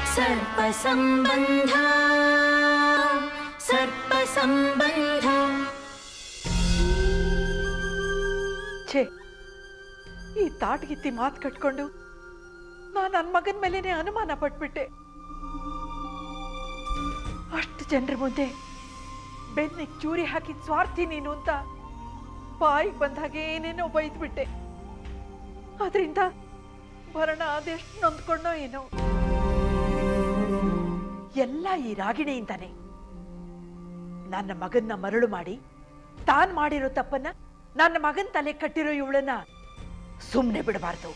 सर्पसम्बन्ध सर्पसम्बन्ध ಛೇ ಈ ತಾಟ್ಗಿತ್ತಿ ಮಾತು ಕಟ್ಕೊಂಡು ನಾನು ನನ್ನ ಮಗನ ಮೇಲೇನೆ ಅನುಮಾನ ಪಟ್ಬಿಟ್ಟೆ ಅಷ್ಟು ಜನರ ಮುಂದೆ ಬೆನ್ನಿಗೆ ಚೂರಿ ಹಾಕಿದ ಸ್ವಾರ್ಥಿ ನೀನು ಅಂತ ಬಾಯಿಗೆ ಬಂದಾಗೆ ಏನೇನೋ ಬೈದ್ಬಿಟ್ಟೆ ಅದರಿಂದ ಭರಣ ಅದೆಷ್ಟು ನೊಂದ್ಕೊಂಡೋ ಏನೋ ಎಲ್ಲ ಈ ರಾಗಿಣಿಯಿಂದಾನೆ ನನ್ನ ಮಗನ್ನ ಮರಳು ಮಾಡಿ ತಾನ್ ಮಾಡಿರೋ ತಪ್ಪನ್ನ ನನ್ನ ಮಗನ್ ತಲೆ ಕಟ್ಟಿರೋ ಇವಳನ್ನ ಸುಮ್ಮನೆ ಬಿಡಬಾರ್ದು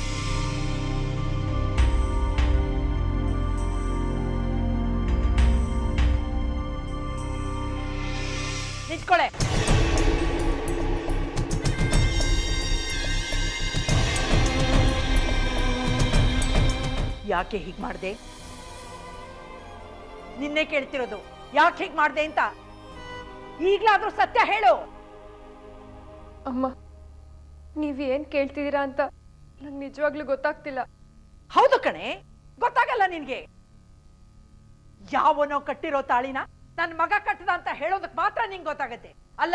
ನಿಂತ್ಕೊಳೆ ಯಾಕೆ ಹೀಗ್ ಮಾಡ್ದೆ ನಿನ್ನೆ ಕೇಳ್ತಿರೋದು ಯಾಕೆ ಹೀಗ್ ಮಾಡ್ದೆ ಅಂತ ಈಗ್ಲಾದ್ರೂ ಸತ್ಯ ಹೇಳು ಅಮ್ಮ ನೀವೇನ್ ಕೇಳ್ತಿದ್ದೀರಾ ಅಂತ ನಂಗೆ ನಿಜವಾಗ್ಲೂ ಗೊತ್ತಾಗ್ತಿಲ್ಲ ಹೌದು ಕಣೆ ಗೊತ್ತಾಗಲ್ಲ ನಿನ್ಗೆ ಯಾವನೋ ಕಟ್ಟಿರೋ ತಾಳಿನ ನನ್ನ ಮಗ ಕಟ್ಟದ ಅಂತ ಹೇಳೋದಕ್ ಮಾತ್ರ ನಿಂಗೆ ಗೊತ್ತಾಗತ್ತೆ ಅಲ್ಲ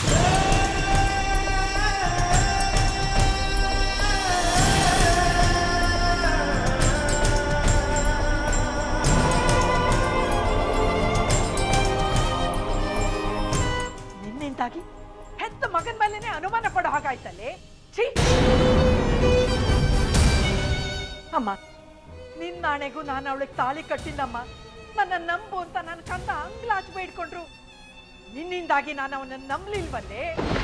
ನಿನ್ನಿಂದಾಗಿ ಹೆತ್ತ ಮಗನ ಮೇಲೆನೆ ಅನುಮಾನ ಪಡೋ ಹಾಗಾಯ್ತಲ್ಲೇ ಛೀ ಅಮ್ಮ ನಿನ್ನಾಣೆಗೂ ನಾನು ಅವಳಿಗೆ ತಾಳಿ ಕಟ್ಟಿಲ್ಲಮ್ಮ ನನ್ನ ನಂಬು ಅಂತ ನನ್ನ ಕಂದ ಅಂಗ್ಲಾಚ್ ಬೇಡ್ಕೊಂಡ್ರು ನಿನ್ನಿಂದಾಗಿ ನಾನು ಅವನನ್ನ ನಂಬಲಿಲ್ವಲ್ಲೇ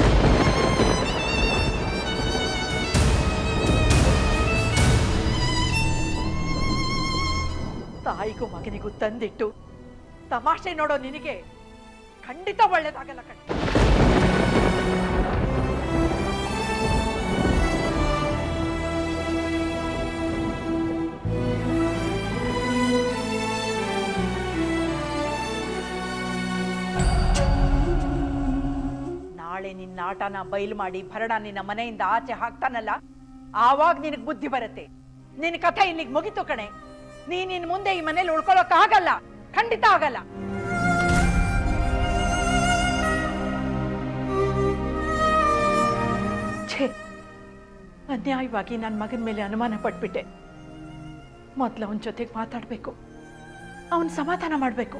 ತಾಯಿಗೂ ಮಗನಿಗೂ ತಂದಿಟ್ಟು ತಮಾಷೆ ನೋಡೋ ನಿನಗೆ ಖಂಡಿತ ಒಳ್ಳೇದಾಗಲ್ಲ ಕಣೆ ನಾಳೆ ನಿನ್ನ ಆಟನ ಬಯಲು ಮಾಡಿ ಭರಣ ನಿನ್ನ ಮನೆಯಿಂದ ಆಚೆ ಹಾಕ್ತಾನಲ್ಲ ಆವಾಗ ನಿನಗ್ ಬುದ್ಧಿ ಬರುತ್ತೆ ನಿನ್ನ ಕಥೆ ಇಲ್ಲಿಗೆ ಮುಗಿತು ಕಣೆ ನೀನ್ ಇನ್ ಮುಂದೆ ಈ ಮನೇಲಿ ಉಳ್ಕೊಳಕ್ ಆಗಲ್ಲ ಖಂಡಿತ ಆಗಲ್ಲ ಛೇ ಅನ್ಯಾಯವಾಗಿ ನನ್ನ ಮಗನ ಮೇಲೆ ಅನುಮಾನ ಪಟ್ಬಿಟ್ಟೆ ಮೊದ್ಲು ಅವನ ಜೊತೆಗೆ ಮಾತಾಡ್ಬೇಕು ಅವನ್ ಸಮಾಧಾನ ಮಾಡ್ಬೇಕು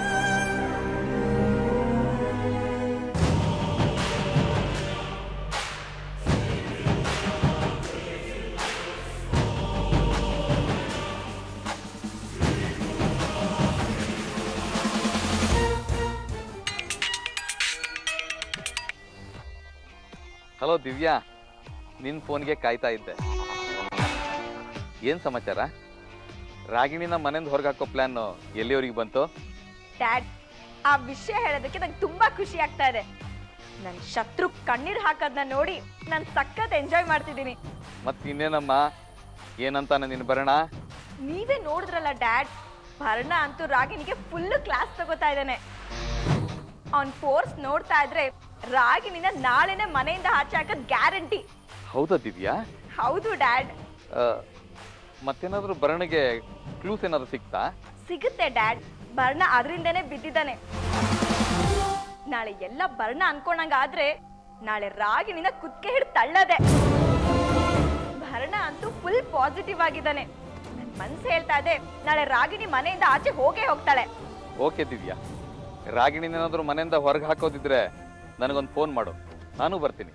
ಹಲೋ ದಿವ್ಯಾ ನಿನ್ನ ಫೋನ್ಗೆ ಕಾಯ್ತಾ ಇದ್ದೆ ಏನು ಸಮಾಚಾರ ರಾಗಿಣಿನ ಮನೆಯಿಂದ ಹೊರಗೆ ಹಾಕೋ ಪ್ಲಾನ್ ಎಲ್ಲಿವರೆಗೆ ಬಂತು ಡ್ಯಾಡ್ ಆ ವಿಷಯ ಹೇಳೋದಕ್ಕೆ ನಂಗೆ ತುಂಬಾ ಖುಷಿ ಆಗ್ತಾ ಇದೆ ನನ್ನ ಶತ್ರು ಕಣ್ಣೀರ್ ಹಾಕೋದನ್ನ ನೋಡಿ ನಾನು ಸಖತ್ ಎಂಜಾಯ್ ಮಾಡ್ತಿದ್ದೀನಿ ಮತ್ತೆ ಇನ್ನೇನಮ್ಮ ಏನಂತಾನೆ ನಿನ್ನ ಬರೋಣ ನೀವೇ ನೋಡಿದ್ರಲ್ಲ ಡ್ಯಾಡ್ ಭರಣ ಅಂತೂ ರಾಗಿಣಿಗೆ ಫುಲ್ ಕ್ಲಾಸ್ ತಗೋತಾ ಇದ್ದಾನೆ ಅವ್ನ್ ಫೋರ್ಸ್ ನೋಡ್ತಾ ಇದ್ರೆ ರಾಗಿಣಿನ ನಾಳೆನೆ ಮನೆಯಿಂದ ಆಚೆ ಹಾಕೋದ್ ಗ್ಯಾರಂಟಿ ಹೌದಾ ದಿವ್ಯಾ ಹೌದು ಡ್ಯಾಡ್ ಆ, ಮತ್ತೇನಾದ್ರೂ ಭರಣಿಗೆ ಕ್ಲೂಸ್ ಏನಾದ್ರು ಸಿಕ್ತಾ ಸಿಗುತ್ತೆ ಡ್ಯಾಡ್ ಬರ್ಣ ಅದರಿಂದನೇ ಬಿದ್ದಿದ್ದಾನೆ ನಾಳೆ ಎಲ್ಲ ಬರ್ಣ ಅನ್ಕೊಂಡಂಗಾದ್ರೆ ನಾಳೆ ರಾಗಿನಿಂದ ಕುತ್ಕೆ ಹಿಡಿದು ತಳ್ಳದೆ ಭರಣ ಅಂತೂ ಫುಲ್ ಪಾಸಿಟಿವ್ ಆಗಿದ್ದಾನೆ ನನ್ ಮನ್ಸು ಹೇಳ್ತಾ ಇದೆ ನಾಳೆ ರಾಗಿಣಿ ಮನೆಯಿಂದ ಆಚೆ ಹೋಗೇ ಹೋಗ್ತಾಳೆ ಓಕೆ ದಿವ್ಯಾ ರಾಗಿಣಿನೇನಾದ್ರೂ ಮನೆಯಿಂದ ಹೊರಗೆ ಹಾಕೋದಿದ್ರೆ ನನಗೊಂದು ಫೋನ್ ಮಾಡು ನಾನು ಬರ್ತೀನಿ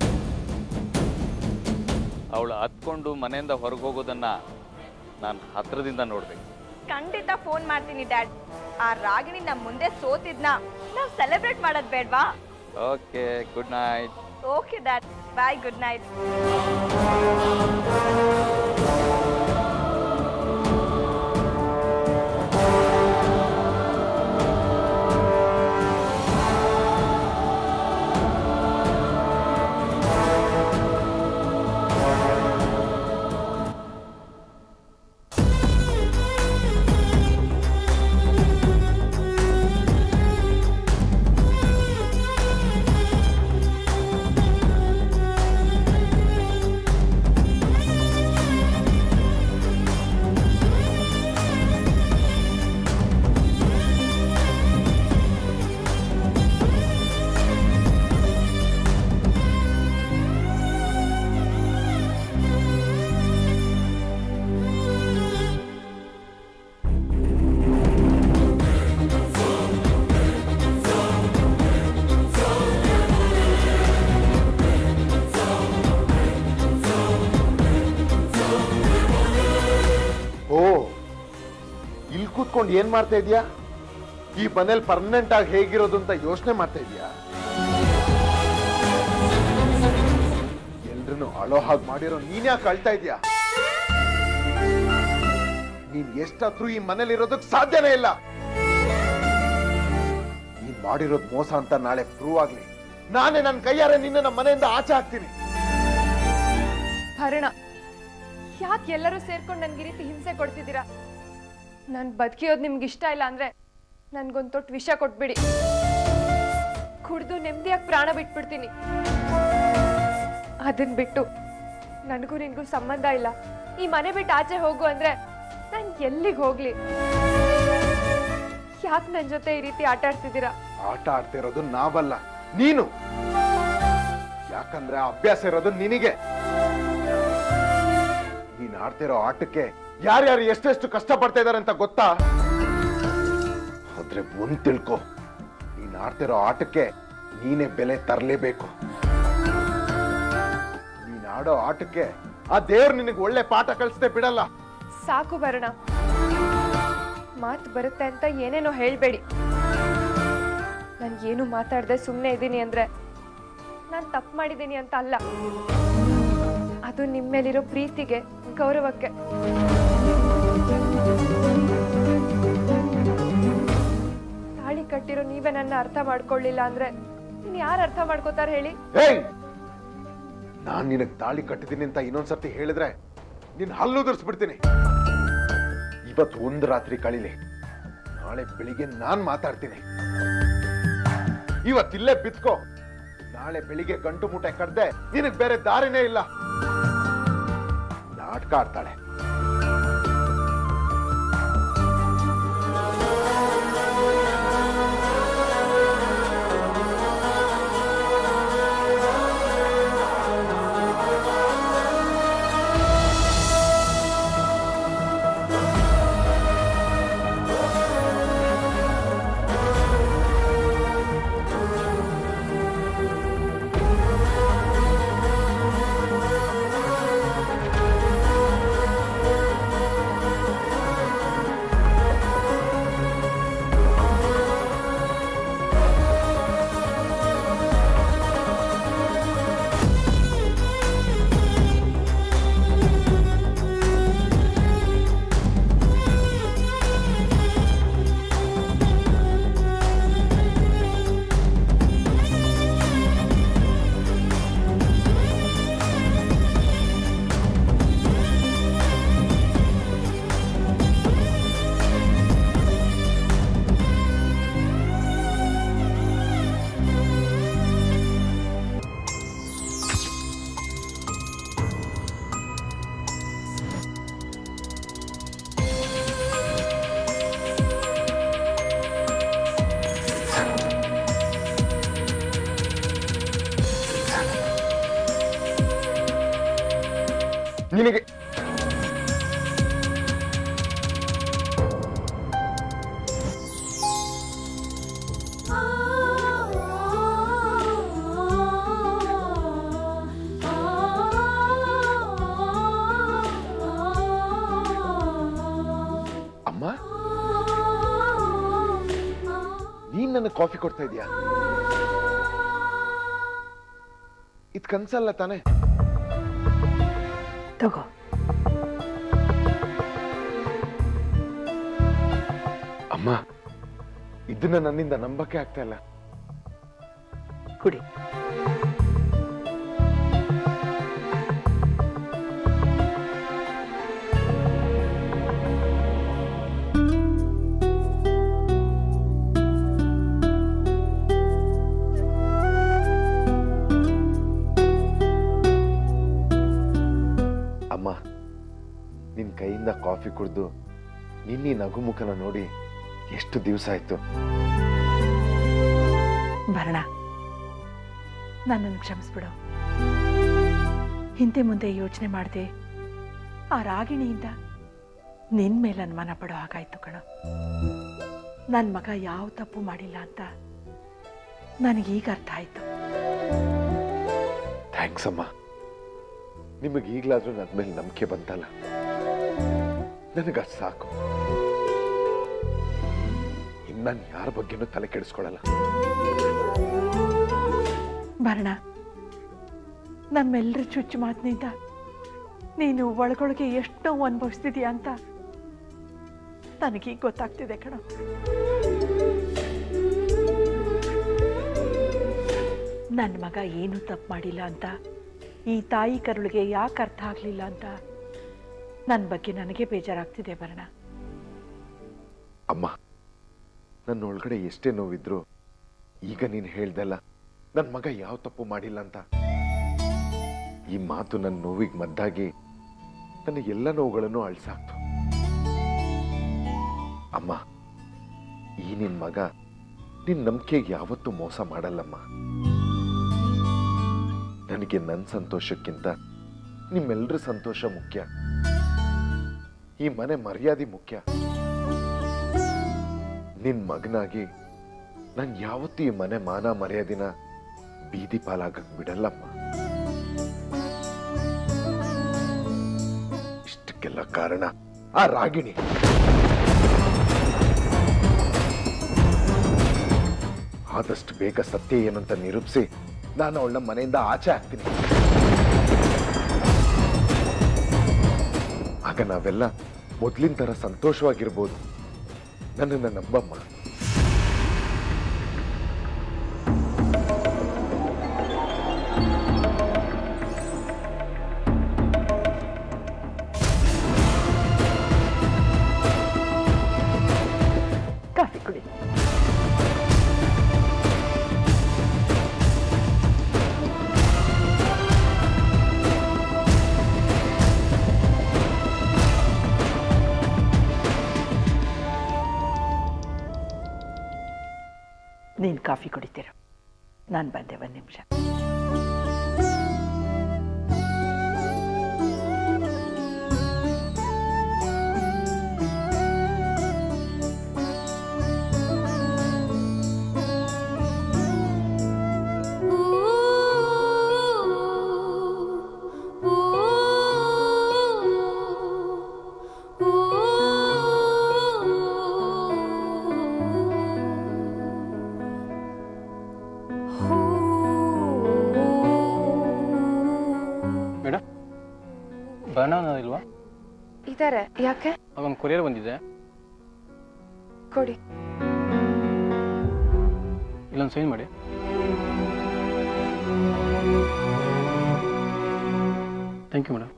ಅವಳು ಹತ್ಕೊಂಡು ಮನೆಯಿಂದ ಹೊರಗೆ ಹೋಗೋದನ್ನ ನಾನು ಹತ್ರದಿಂದ ನೋಡ್ಬೇಕು ಖಂಡಿತ ಫೋನ್ ಮಾಡ್ತೀನಿ ಡ್ಯಾಡ್ ಆ ರಾಗಿಣಿ ನಮ್ ಮುಂದೆ ಸೋತಿದ್ನ ನಾವ್ ಸೆಲೆಬ್ರೇಟ್ ಮಾಡೋದ್ ಬೇಡ್ವಾ okay good night okay dad bye good night ಠಠಠಠ ಕೂತ್ಕೊಂಡು ಏನ್ ಮಾಡ್ತಾ ಇದೀಯಾ ಈ ಮನೇಲಿ ಪರ್ಮನೆಂಟ್ ಆಗಿ ಹೇಗಿರೋದು ಅಂತ ಯೋಚನೆ ಮಾಡ್ತಾ ಇದೀಯಾ ಎಲ್ರನ್ನು ಅಳೋ ಹಾಗೆ ಮಾಡಿರೋ ನೀನ್ಯಾಕೆ ಅಳ್ತಾ ಇದೀಯಾ ನೀನ್ ಎಷ್ಟಾದ್ರೂ ಈ ಮನೇಲಿ ಇರೋದಕ್ ಸಾಧ್ಯನೇ ಇಲ್ಲ ನೀನ್ ಮಾಡಿರೋದ್ ಮೋಸ ಅಂತ ನಾಳೆ ಪ್ರೂವ್ ಆಗ್ಲಿ ನಾನೇ ನನ್ನ ಕೈಯಾರೆ ನಿನ್ನ ನಮ್ಮ ಮನೆಯಿಂದ ಆಚೆ ಹಾಕ್ತೀನಿ ಭರಣ ಯಾಕೆ ಎಲ್ಲರೂ ಸೇರ್ಕೊಂಡು ನನ್ಗೆ ಈ ರೀತಿ ಹಿಂಸೆ ಕೊಡ್ತಿದ್ದೀರಾ ನಾನು ಬದುಕಿಯೋದು ನಿಮ್ಗೆ ಇಷ್ಟ ಇಲ್ಲ ಅಂದ್ರೆ ನನ್ಗೊಂದು ತೊಟ್ಟು ವಿಷ ಕೊಟ್ಬಿಡಿ ಕುಡ್ದು ನೆಮ್ಮದಿಯಾಗಿ ಪ್ರಾಣ ಬಿಟ್ಬಿಡ್ತೀನಿ ಅದನ್ ಬಿಟ್ಟು ನನಗೂ ನಿನ್ಗೂ ಸಂಬಂಧ ಇಲ್ಲ ಈ ಮನೆ ಬಿಟ್ಟು ಆಚೆ ಹೋಗು ಅಂದ್ರೆ ನಾನು ಎಲ್ಲಿಗೆ ಹೋಗ್ಲಿ ಯಾಕೆ ನನ್ನ ಜೊತೆ ಈ ರೀತಿ ಆಟ ಆಡ್ತಿದ್ದೀರಾ ಆಟ ಆಡ್ತಿರೋದು ನಾವಲ್ಲ ನೀನು ಯಾಕಂದ್ರೆ ಆ ಅಭ್ಯಾಸ ಇರೋದು ನಿನಗೆ ನೀನ್ ಆಡ್ತಿರೋ ಆಟಕ್ಕೆ ಯಾರ್ಯಾರು ಎಷ್ಟೆಷ್ಟು ಕಷ್ಟ ಪಡ್ತಾ ಇದಾರೆ ಅಂತ ಗೊತ್ತಾ ಆದ್ರೆ ಒಂದ್ ತಿಳ್ಕೊ ನೀನ್ ಆಡ್ತಿರೋ ಆಟಕ್ಕೆ ನೀನೇ ಬೆಲೆ ತರಲೇಬೇಕು ನೀನ್ ಆಡೋ ಆಟಕ್ಕೆ ಆ ದೇವ್ರು ನಿನಗೆ ಒಳ್ಳೆ ಪಾಠ ಕಲಿಸದೆ ಬಿಡಲ್ಲ ಸಾಕು ಬರೋಣ ಮಾತು ಬರುತ್ತೆ ಅಂತ ಏನೇನೋ ಹೇಳ್ಬೇಡಿ ನಾನು ಏನು ಮಾತಾಡದೆ ಸುಮ್ಮನೆ ಇದ್ದೀನಿ ಅಂದ್ರೆ ನಾನು ತಪ್ಪು ಮಾಡಿದ್ದೀನಿ ಅಂತ ಅಲ್ಲ ಅದು ನಿಮ್ಮ ಮೇಲಿರೋ ಪ್ರೀತಿಗೆ ಗೌರವಕ್ಕೆ ತಾಳಿ ಕಟ್ಟಿರೋ ನೀವೇ ನನ್ನ ಅರ್ಥ ಮಾಡ್ಕೊಳ್ಳಿಲ್ಲ ಅಂದ್ರೆ ಇನ್ ಯಾರು ಅರ್ಥ ಮಾಡ್ಕೋತಾರೆ ಹೇಳಿ ಏಯ್ ನಾನ್ ನಿನಗ್ ತಾಳಿ ಕಟ್ಟಿದ್ದೀನಿ ಅಂತ ಇನ್ನೊಂದ್ಸರ್ತಿ ಹೇಳಿದ್ರೆ ನಿನ್ ಹಲ್ಲು ಉದುರಿಸ್ಬಿಡ್ತೀನಿ ಇವತ್ತು ಒಂದ್ ರಾತ್ರಿ ಕಳಿಲಿ ನಾಳೆ ಬೆಳಿಗ್ಗೆ ನಾನ್ ಮಾತಾಡ್ತೀನಿ ಇವತ್ತಿಲ್ಲೇ ಬಿತ್ಕೋ ನಾಳೆ ಬೆಳಿಗ್ಗೆ ಗಂಟು ಮುಟ್ಟೆ ಕಡ್ದೆ ನಿನಗ್ ಬೇರೆ ದಾರಿನೇ ಇಲ್ಲ ನಾಟಕ ಆಡ್ತಾಳೆ ನಿನಗೆ ಅಮ್ಮ ನೀನ್ ನನಗೆ ಕಾಫಿ ಕೊಡ್ತಾ ಇದೀಯಾ ಇದ್ ಕನ್ಸಲ್ಲ ತಾನೇ ತಗೋ ಅಮ್ಮ ಇದನ್ನ ನನ್ನಿಂದ ನಂಬಕ್ಕೆ ಆಗ್ತಾ ಇಲ್ಲ ಕುಡಿ ಅಮ್ಮ ನಿನ್ ಕೈಯಿಂದ ಕಾಫಿ ಕುಡ್ದು ನಿನ್ನೀ ನಗುಮುಖನ ನೋಡಿ ಎಷ್ಟು ದಿವಸ ಆಯ್ತು ಭರಣ ನನ್ನನ್ನು ಕ್ಷಮಿಸ್ಬಿಡು ಹಿಂದೆ ಮುಂದೆ ಯೋಚನೆ ಮಾಡದೆ ಆ ರಾಗಿಣಿಯಿಂದ ನಿನ್ ಮೇಲೆ ಅನುಮಾನ ಪಡೋ ಹಾಗಾಯ್ತು ಕಣೋ ನನ್ನ ಮಗ ಯಾವ ತಪ್ಪು ಮಾಡಿಲ್ಲ ಅಂತ ನನಗೀಗ ಅರ್ಥ ಆಯ್ತು ಥ್ಯಾಂಕ್ಸ್ ಅಮ್ಮ ನಿಮಗೆ ಈಗಲಾದ್ರೂ ನನ್ನ ಮೇಲೆ ನಂಬಿಕೆ ಬಂತಲ್ಲ ನನಗಷ್ಟು ಸಾಕು ನಾನು ಯಾರ ಬಗ್ಗೆನೂ ತಲೆ ಕೆಡಿಸ್ಕೊಳ್ಳಲ್ಲ ಭರಣ ನಮ್ಮೆಲ್ಲರ ಚುಚ್ಚು ಮಾತಿನಿಂದ ನೀನು ಒಳಗೊಳಗೆ ಎಷ್ಟು ನೋವು ಅನುಭವಿಸ್ತಿದೀಯ ಅಂತ ನನಗೀಗ ಗೊತ್ತಾಗ್ತಿದೆ ಕಣ ನನ್ನ ಮಗ ಏನು ತಪ್ಪು ಮಾಡಿಲ್ಲ ಅಂತ ಈ ತಾಯಿ ಕರುಳಿಗೆ ಯಾಕೆ ಅರ್ಥ ಆಗಲಿಲ್ಲ ಅಂತ ನನ್ನ ಬಗ್ಗೆ ನನಗೆ ಬೇಜಾರಾಗ್ತಿದೆ ಭರಣ ಅಮ್ಮ ನನ್ನ ಒಳಗಡೆ ಎಷ್ಟೇ ನೋವಿದ್ರು ಈಗ ನೀನು ಹೇಳ್ದಲ್ಲ ನನ್ನ ಮಗ ಯಾವ ತಪ್ಪು ಮಾಡಿಲ್ಲ ಅಂತ ಈ ಮಾತು ನನ್ನ ನೋವಿಗೆ ಮದ್ದಾಗಿ ನನ್ನ ಎಲ್ಲ ನೋವುಗಳನ್ನು ಅಳಿಸಾಕ್ತು ಅಮ್ಮ ಈ ನಿನ್ ಮಗ ನಿನ್ ನಂಬಿಕೆಗೆ ಯಾವತ್ತೂ ಮೋಸ ಮಾಡಲ್ಲಮ್ಮ ನನಗೆ ನನ್ನ ಸಂತೋಷಕ್ಕಿಂತ ನಿಮ್ಮೆಲ್ಲರ ಸಂತೋಷ ಮುಖ್ಯ ಈ ಮನೆ ಮರ್ಯಾದೆ ಮುಖ್ಯ ನಿನ್ ಮಗನಾಗಿ ನಾನು ಯಾವತ್ತೂ ಈ ಮನೆ ಮಾನ ಮರ್ಯಾದಿನ ಬೀದಿ ಪಾಲಾಗಕ್ ಬಿಡಲ್ಲಮ್ಮ ಇಷ್ಟಕ್ಕೆಲ್ಲ ಕಾರಣ ಆ ರಾಗಿಣಿ ಆದಷ್ಟು ಬೇಗ ಸತ್ಯ ಏನಂತ ನಿರೂಪಿಸಿ ನಾನು ಅವಳನ್ನ ಮನೆಯಿಂದ ಆಚೆ ಹಾಕ್ತೀನಿ ಆಗ ನಾವೆಲ್ಲ ಮೊದ್ಲಿನ ತರ ಸಂತೋಷವಾಗಿರ್ಬೋದು ನನ್ನನ್ನು ನಂಬಮ್ಮ ಕಾಫಿ ಕುಡಿ ನೀನು ಕಾಫಿ ಕುಡಿತೀರ ನಾನು ಬಂದೆ ಒಂದು ನಿಮಿಷ ಮೇಡಮ್ ಬನಾನ ಇಲ್ವಾ ಇದಾರೆ ಯಾಕೆ ಒಂದು ಕೊರಿಯರ್ ಬಂದಿದೆ ಕೊಡಿ ಇಲ್ಲೊಂದು ಸೈನ್ ಮಾಡಿ ಥ್ಯಾಂಕ್ ಯು ಮೇಡಮ್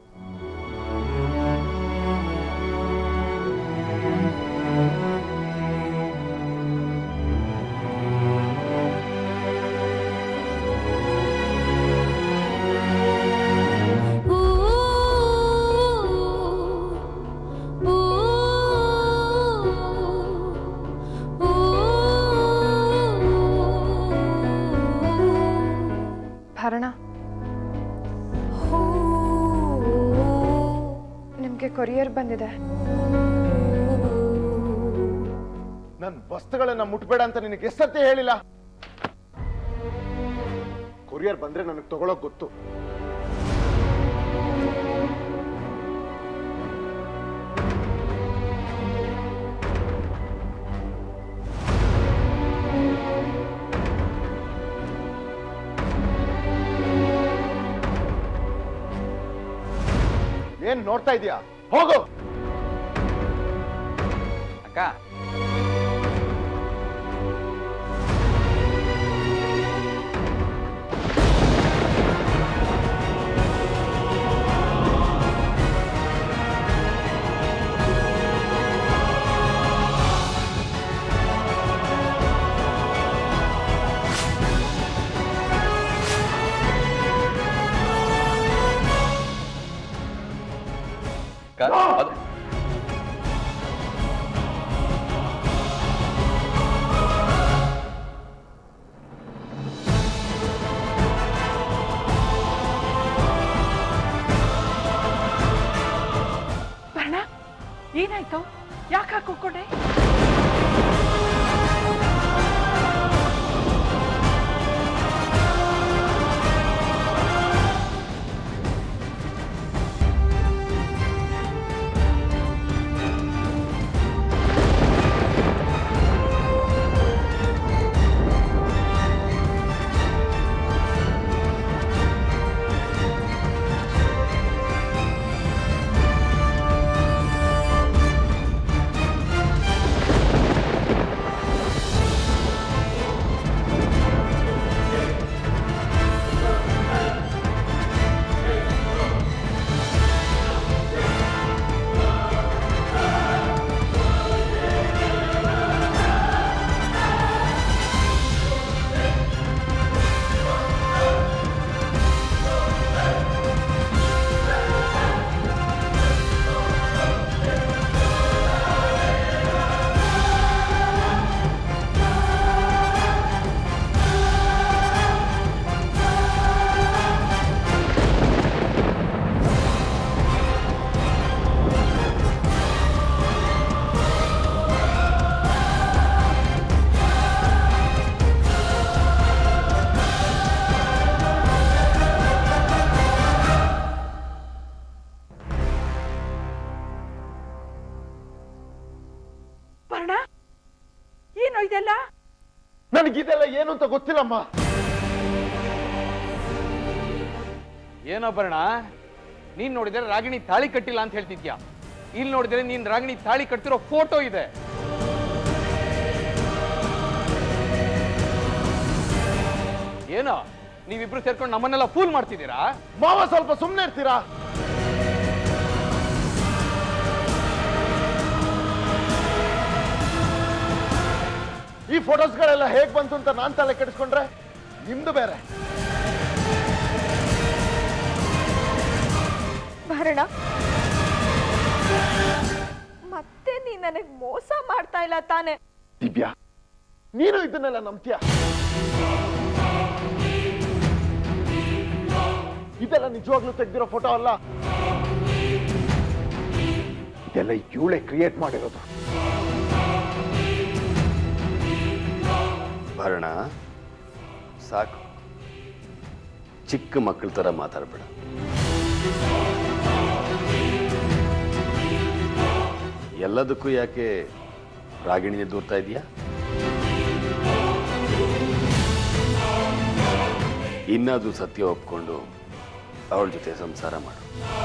ಭರಣ ನಿಮ್ಗೆ ಕೊರಿಯರ್ ಬಂದಿದೆ ನನ್ನ ವಸ್ತುಗಳನ್ನ ಮುಟ್ಬೇಡ ಅಂತ ನಿನಗೆ ಎಷ್ಟಂತೆ ಹೇಳಿಲ್ಲ ಕೊರಿಯರ್ ಬಂದ್ರೆ ನನಗೆ ತಗೊಳಕ್ ಗೊತ್ತು ಏನ್ ನೋಡ್ತಾ ಇದೀಯಾ ಹೋಗು ಅಕ್ಕ ಅಕ್ಕ, ಅದು ಭರಣ ಏನಾಯ್ತು ಯಾಕೆ ಹಾಕೊಂಡೆ ವರ್ಣ ಏನು ಇದೆಲ್ಲ ನನಗಿದೆಲ್ಲ ಏನು ಅಂತ ಗೊತ್ತಿಲ್ಲಮ್ಮ ಏನೋಬರ್ಣ ನೀನ್ ನೋಡಿದ್ರೆ ರಾಗಿಣಿ ತಾಳಿ ಕಟ್ಟಿಲ್ಲ ಅಂತ ಹೇಳ್ತಿದ್ಯಾ ಇಲ್ಲಿ ನೋಡಿದ್ರೆ ನೀನ್ ರಾಗಿಣಿ ತಾಳಿ ಕಟ್ತಿರೋ ಫೋಟೋ ಇದೆ ಏನೋ ನೀವಿಬ್ರು ಸೇರ್ಕೊಂಡು ನಮ್ಮನ್ನೆಲ್ಲ ಫೂಲ್ ಮಾಡ್ತಿದ್ದೀರಾ ಮಾವ ಸ್ವಲ್ಪ ಸುಮ್ಮನೆ ಇರ್ತೀರಾ ಈ ಫೋಟೋಸ್ಗಳೆಲ್ಲ ಹೇಗ್ ಬಂತು ಅಂತ ನಾನ್ ತಲೆ ಕೆಡಿಸ್ಕೊಂಡ್ರೆ ನಿಮ್ದು ಬೇರೆ ಭರಣ ಮತ್ತೆ ನೀ ನನಗ್ ಮೋಸ ಮಾಡ್ತಾ ಇಲ್ಲ ತಾನೆ ದಿವ್ಯಾ ನೀನು ಇದನ್ನೆಲ್ಲ ನಂಬ್ತೀಯ ಇದೆಲ್ಲ ನಿಜವಾಗ್ಲೂ ತೆಗ್ದಿರೋ ಫೋಟೋ ಅಲ್ಲ ಇದೆಲ್ಲ ಇವಳೆ ಕ್ರಿಯೇಟ್ ಮಾಡಿರೋದು ಭರಣ ಸಾಕು ಚಿಕ್ಕ ಮಕ್ಕಳ ಥರ ಮಾತಾಡಬೇಡ ಎಲ್ಲದಕ್ಕೂ ಯಾಕೆ ರಾಗಿಣಿನೇ ದೂರ್ತಾ ಇದೀಯಾ ಇನ್ನಾದ್ರೂ ಸತ್ಯ ಒಪ್ಕೊಂಡು ಅವಳ ಜೊತೆ ಸಂಸಾರ ಮಾಡು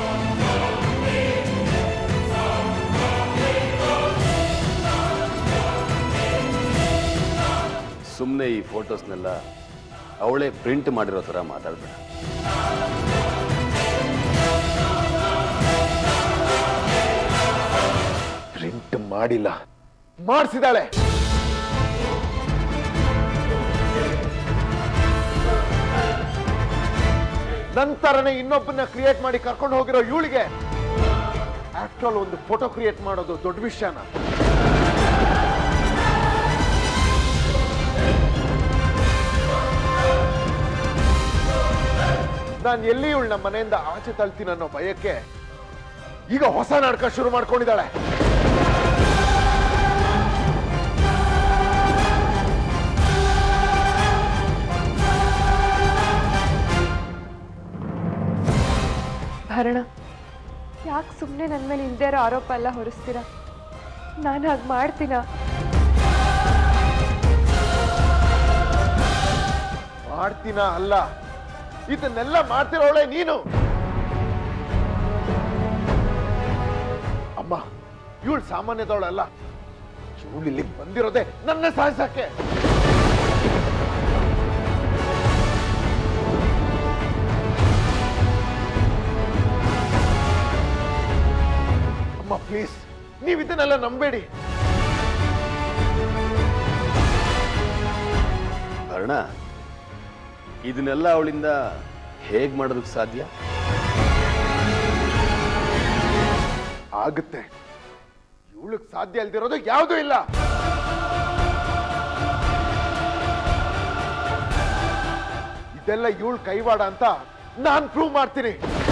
ಸುಮ್ಮನೆ ಈ ಫೋಟೋಸ್ನೆಲ್ಲ ಅವಳೇ ಪ್ರಿಂಟ್ ಮಾಡಿರೋ ಥರ ಮಾತಾಡಬೇಡ ಪ್ರಿಂಟ್ ಮಾಡಿಲ್ಲ ಮಾಡಿಸಿದಾಳೆ ನಂತರನೇ ಇನ್ನೊಬ್ಬನ ಕ್ರಿಯೇಟ್ ಮಾಡಿ ಕರ್ಕೊಂಡು ಹೋಗಿರೋ ಇವಳಿಗೆ ಆಕ್ಚುಲ್ ಒಂದು ಫೋಟೋ ಕ್ರಿಯೇಟ್ ಮಾಡೋದು ದೊಡ್ಡ ವಿಷಯನ ನಾನು ಎಲ್ಲಿ ಇವಳು ನಮ್ಮ ಮನೆಯಿಂದ ಆಚೆ ತಳ್ತೀನಿ ಅನ್ನೋ ಭಯಕ್ಕೆ ಈಗ ಹೊಸ ನಾಟಕ ಶುರು ಮಾಡ್ಕೊಂಡಿದ್ದಾಳೆ ಭರಣ ಯಾಕೆ ಸುಮ್ಮನೆ ನನ್ನ ಮೇಲೆ ಇಲ್ದೇ ಇರೋ ಆರೋಪ ಎಲ್ಲ ಹೊರಿಸ್ತೀರಾ ನಾನು ಹಾಗೆ ಮಾಡ್ತೀನ ಮಾಡ್ತೀನ ಅಲ್ಲ ಇದನ್ನೆಲ್ಲ ಮಾಡ್ತಿರೋಳೆ ನೀನು ಅಮ್ಮ ಇವಳು ಸಾಮಾನ್ಯದವಳಲ್ಲ ಇವಳು ಇಲ್ಲಿಗೆ ಬಂದಿರೋದೆ ನನ್ನ ಸಾಯಿಸಕ್ಕೆ ಅಮ್ಮ ಪ್ಲೀಸ್ ನೀವು ಇದನ್ನೆಲ್ಲ ನಂಬೇಡಿ ಭರಣ ಇದನ್ನೆಲ್ಲ ಅವಳಿಂದ ಹೇಗೆ ಮಾಡೋದಕ್ಕೆ ಸಾಧ್ಯ ಆಗುತ್ತೆ ಇವಳಿಗೆ ಸಾಧ್ಯ ಇಲ್ದಿರೋದು ಯಾವುದೂ ಇಲ್ಲ ಇದೆಲ್ಲ ಇವಳು ಕೈವಾಡ ಅಂತ ನಾನ್ ಪ್ರೂವ್ ಮಾಡ್ತೀನಿ